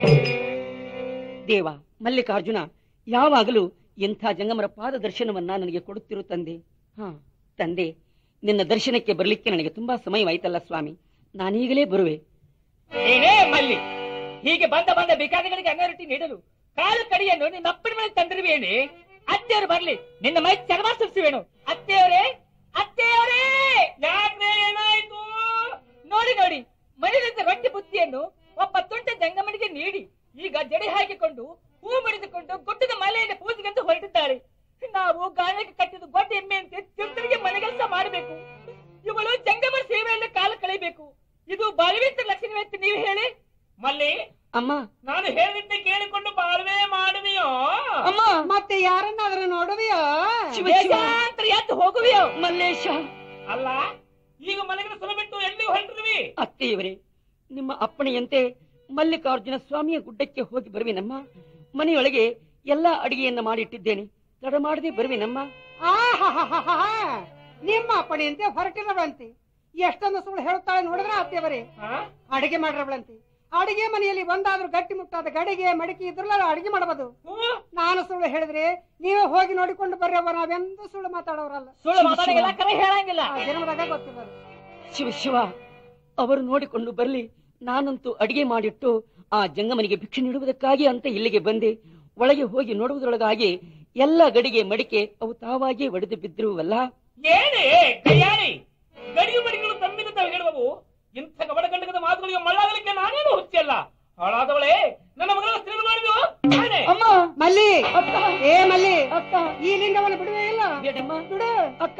ದೇವ ಮಲ್ಲಿಕಾರ್ಜುನ ಯಾವಾಗಲೂ ಎಂಥ ಜಂಗಮರ ಪಾದ ದರ್ಶನವನ್ನ ನನಗೆ ಕೊಡುತ್ತಿರು ತಂದೆ ಹಾ ತಂದೆ ನಿನ್ನ ದರ್ಶನಕ್ಕೆ ಬರಲಿಕ್ಕೆ ನನಗೆ ತುಂಬಾ ಸಮಯವಾಯ್ತಲ್ಲ ಸ್ವಾಮಿ ನಾನೀಗಲೇ ಬರುವೆ ಏನೇ ಮಲ್ಲಿ ಹೀಗೆ ಬಂದ ಬಂದ ಭಿಕಾರಿಗಳಿಗೆ ಅನ್ನ ನೀಡಲು ಕಾಲು ಕಡಿಯನ್ನು ನಿನ್ನ ಅಪ್ಪನ ಮನೆ ತಂದಿರುವೇನೆ ಅತ್ತೆಯವರು ಬರ್ಲಿ ನಿನ್ನ ಮೈ ಚರ್ಮ ಸುರಿಸುವೇನು ಅತ್ತೆಯವರೇ ಅತ್ತೆಯವರೇ ಯಾಕ್ರೆ ಏನಾಯ್ತು ನೋಡಿ ನೋಡಿ ಮನೆಯಿಂದ ರೊಟ್ಟಿ ಬುತ್ತಿಯನ್ನು ಒಬ್ಬ ತುಂಟ ಜಂಗಮನಿಗೆ ನೀಡಿ ಈಗ ಜಡೆ ಹಾಕಿಕೊಂಡು ಹೂ ಮುಡಿದುಕೊಂಡು ಗುಡ್ಡದ ಮಲೆಯಲ್ಲಿ ಪೂಜೆಗೆಂದು ಹೊರಟಿದ್ದಾರೆ ನಾವು ಗಾಯಕ್ಕೆ ಕಟ್ಟಿದ ಗೊಡ್ಡ ಎಮ್ಮೆಯಂತೆ ತಿರುತರಿಗೆ ಮನೆಗೆಲಸ ಮಾಡಬೇಕು ಇವಳು ಜಂಗಮ ಸೇವೆಯಲ್ಲಿ ಕಾಲ ಕಳೆಯಬೇಕು ಇದು ಬಾಲ್ವೇಂದ್ರ ಲಕ್ಷಣವೇ ಅಂತ ನೀವು ಹೇಳಿ ಮಲ್ಲಿ ಅಮ್ಮ ನಾನು ಹೇಳಿದ್ದೆ ಕೇಳಿಕೊಂಡು ಬಾಳ್ವೆ ಮಾಡುವೆಯೋ ಅಮ್ಮ ಮತ್ತೆ ಯಾರನ್ನಾದ್ರೂ ನೋಡುವೆಯೋ ಶಿವ ಶಿವ ದೇಶಾಂತರ ಎದ್ದು ಹೋಗುವೆಯೋ ಮಲ್ಲೇಶ ಅಲ್ಲ ಈಗ ಮನೆಗಳ ಸುಲ ಬಿಟ್ಟು ಎಲ್ಲಿ ಹೊರಟಿರುವಿ ಅತ್ತೆಯವರೇ ನಿಮ್ಮ ಅಪ್ಪಣೆಯಂತೆ ಮಲ್ಲಿಕಾರ್ಜುನ ಸ್ವಾಮಿಯ ಗುಡ್ಡಕ್ಕೆ ಹೋಗಿ ಬರುವಿನಮ್ಮ ಮನೆಯೊಳಗೆ ಎಲ್ಲಾ ಅಡಿಗೆಯನ್ನ ಮಾಡಿಟ್ಟಿದ್ದೇನೆ ತಡ ಮಾಡದೆ ಬರುವಿನಮ್ಮ ಆಹಾಹಾಹಾಹಾ. ನಿಮ್ಮ ಅಪ್ಪಣೆಯಂತೆ ಹೊರಟಿರವಳಂತೆ ಎಷ್ಟೊಂದು ಸುಳ್ಳು ಹೇಳುತ್ತಾಳೆ ನೋಡಿದ್ರ ಅತ್ತೆಯವರೇ ಅಡಿಗೆ ಮಾಡಿರವಳಂತೆ ಅಡಿಗೆ ಮನೆಯಲ್ಲಿ ಒಂದಾದ್ರೂ ಗಟ್ಟಿ ಮುಟ್ಟಾದ ಗಡಿಗೆ ಮಡಿಕೆ ಇದ್ರಲ್ಲ ಅಡಿಗೆ ಮಾಡಬಹುದು ನಾನು ಸುಳ್ಳು ಹೇಳಿದ್ರೆ ನೀವೇ ಹೋಗಿ ನೋಡಿಕೊಂಡು ಬರ್ರವ್ವ ನಾವೆಂದೂ ಸುಳ್ಳು ಮಾತಾಡೋರಲ್ಲ ಸುಳ್ಳು ಮಾತಾಡಿಲ್ಲ ಕರೆ ಹೇಳಂಗಿಲ್ಲ ಆ ಜನ್ಮದಾಗ ಗೊತ್ತಿಲ್ಲ ಶಿವ ಶಿವ ಅವರು ನೋಡಿಕೊಂಡು ಬರ್ಲಿ ನಾನಂತೂ ಅಡಿಗೆ ಮಾಡಿಟ್ಟು ಆ ಜಂಗಮನಿಗೆ ಭಿಕ್ಷೆ ನೀಡುವುದಕ್ಕಾಗಿ ಅಂತ ಇಲ್ಲಿಗೆ ಬಂದೆ ಒಳಗೆ ಹೋಗಿ ನೋಡುವುದರೊಳಗಾಗಿ ಎಲ್ಲ ಗಡಿಗೆ ಮಡಿಕೆ ಅವು ತಾವಾಗಿಯೇ ಒಡೆದು ಬಿದ್ದಿರುವಲ್ಲ ಏನೇ ಕೈ